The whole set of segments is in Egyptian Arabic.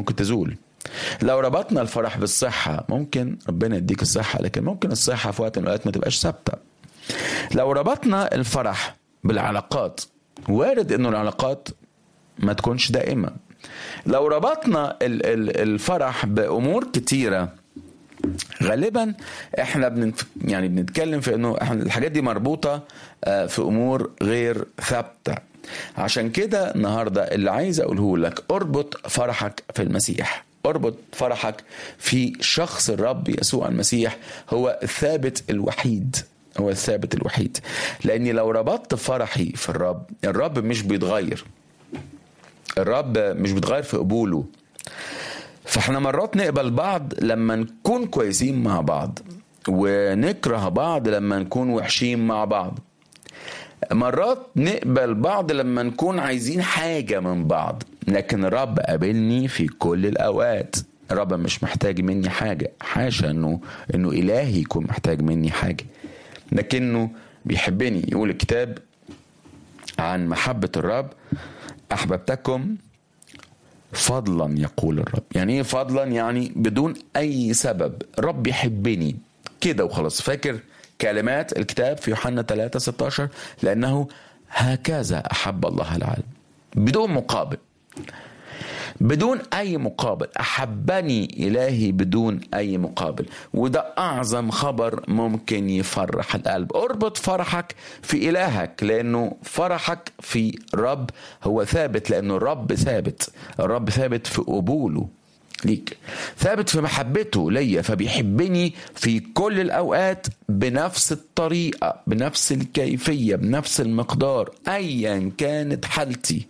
ممكن تزول لو ربطنا الفرح بالصحة ممكن ربنا يديك الصحة لكن ممكن الصحة في وقت من الأوقات ما تبقاش ثابتة لو ربطنا الفرح بالعلاقات وارد انه العلاقات ما تكونش دائمة لو ربطنا ال- ال- الفرح بأمور كتيرة غالبا احنا بنت يعني بنتكلم في انه احنا الحاجات دي مربوطه آه، في امور غير ثابته عشان كده النهارده اللي عايز اقوله لك اربط فرحك في المسيح اربط فرحك في شخص الرب يسوع المسيح هو الثابت الوحيد هو الثابت الوحيد لاني لو ربطت فرحي في الرب الرب مش بيتغير الرب مش بيتغير في قبوله فاحنا مرات نقبل بعض لما نكون كويسين مع بعض ونكره بعض لما نكون وحشين مع بعض مرات نقبل بعض لما نكون عايزين حاجة من بعض لكن الرب قابلني في كل الأوقات الرب مش محتاج مني حاجة حاشا انه انه إلهي يكون محتاج مني حاجة لكنه بيحبني يقول الكتاب عن محبة الرب أحببتكم فضلا يقول الرب يعني ايه فضلا يعني بدون اي سبب رب يحبني كده وخلاص فاكر كلمات الكتاب في يوحنا 3 16 لانه هكذا احب الله العالم بدون مقابل بدون اي مقابل احبني الهي بدون اي مقابل وده اعظم خبر ممكن يفرح القلب اربط فرحك في الهك لانه فرحك في رب هو ثابت لانه الرب ثابت الرب ثابت في قبوله ليك ثابت في محبته ليا فبيحبني في كل الاوقات بنفس الطريقه بنفس الكيفيه بنفس المقدار ايا كانت حالتي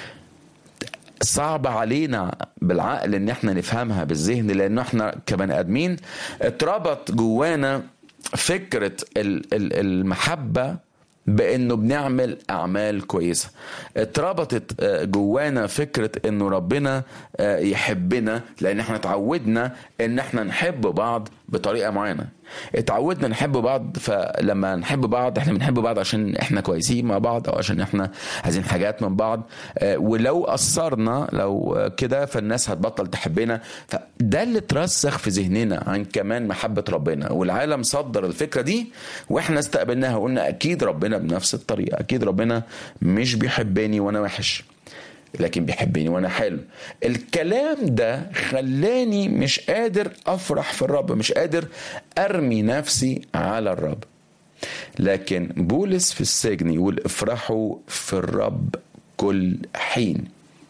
صعب علينا بالعقل ان احنا نفهمها بالذهن لانه احنا كبني ادمين اتربط جوانا فكره ال- ال- المحبه بانه بنعمل اعمال كويسه اتربطت آه، جوانا فكره انه ربنا آه، يحبنا لان احنا اتعودنا ان احنا نحب بعض بطريقه معينه اتعودنا نحب بعض فلما نحب بعض احنا بنحب بعض عشان احنا كويسين مع بعض او عشان احنا عايزين حاجات من بعض آه، ولو قصرنا لو آه، كده فالناس هتبطل تحبنا فده اللي اترسخ في ذهننا عن كمان محبه ربنا والعالم صدر الفكره دي واحنا استقبلناها وقلنا اكيد ربنا بنفس الطريقه اكيد ربنا مش بيحبني وانا وحش لكن بيحبني وانا حلو الكلام ده خلاني مش قادر افرح في الرب مش قادر ارمي نفسي على الرب لكن بولس في السجن يقول افرحوا في الرب كل حين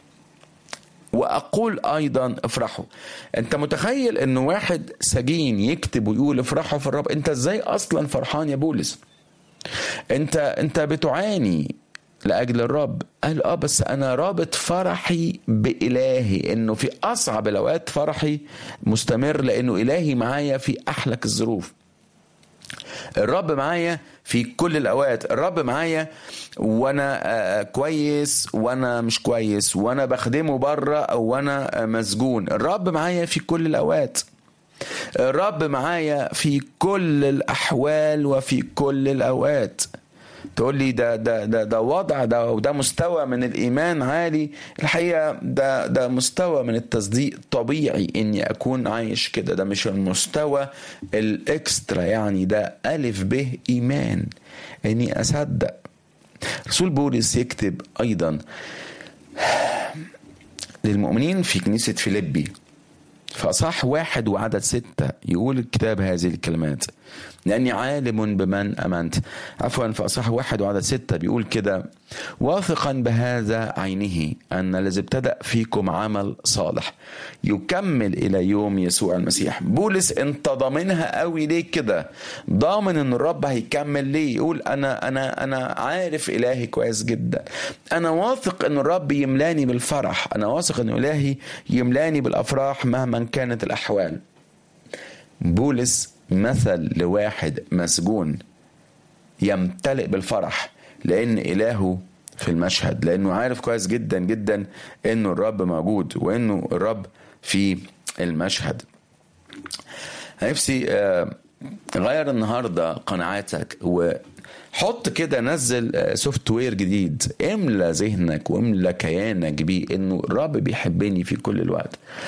واقول ايضا افرحوا انت متخيل ان واحد سجين يكتب ويقول افرحوا في الرب انت ازاي اصلا فرحان يا بولس انت انت بتعاني لاجل الرب قال اه بس انا رابط فرحي بالهي انه في اصعب الاوقات فرحي مستمر لانه الهي معايا في احلك الظروف الرب معايا في كل الاوقات الرب معايا وانا آه، كويس وانا مش كويس وانا بخدمه بره او وانا آه، مسجون الرب معايا في كل الاوقات الرب معايا في كل الاحوال وفي كل الاوقات تقول لي ده ده ده ده وضع ده وده مستوى من الايمان عالي الحقيقه ده ده مستوى من التصديق طبيعي اني اكون عايش كده ده مش المستوى الاكسترا يعني ده الف ب ايمان اني اصدق رسول بولس يكتب ايضا للمؤمنين في كنيسه فيليبي فأصح واحد وعدد ستة يقول الكتاب هذه الكلمات لأني عالم بمن أمنت عفوا فأصح واحد وعدد ستة بيقول كده واثقا بهذا عينه أن الذي ابتدأ فيكم عمل صالح يكمل إلى يوم يسوع المسيح بولس انت ضامنها قوي ليه كده ضامن ان الرب هيكمل ليه يقول انا انا انا عارف الهي كويس جدا انا واثق ان الرب يملاني بالفرح انا واثق ان الهي يملاني بالافراح مهما كانت الاحوال بولس مثل لواحد مسجون يمتلئ بالفرح لان الهه في المشهد لانه عارف كويس جدا جدا انه الرب موجود وانه الرب في المشهد نفسي آه، غير النهارده قناعاتك وحط كده نزل سوفت وير جديد املى ذهنك واملى كيانك بيه انه الرب بيحبني في كل الوقت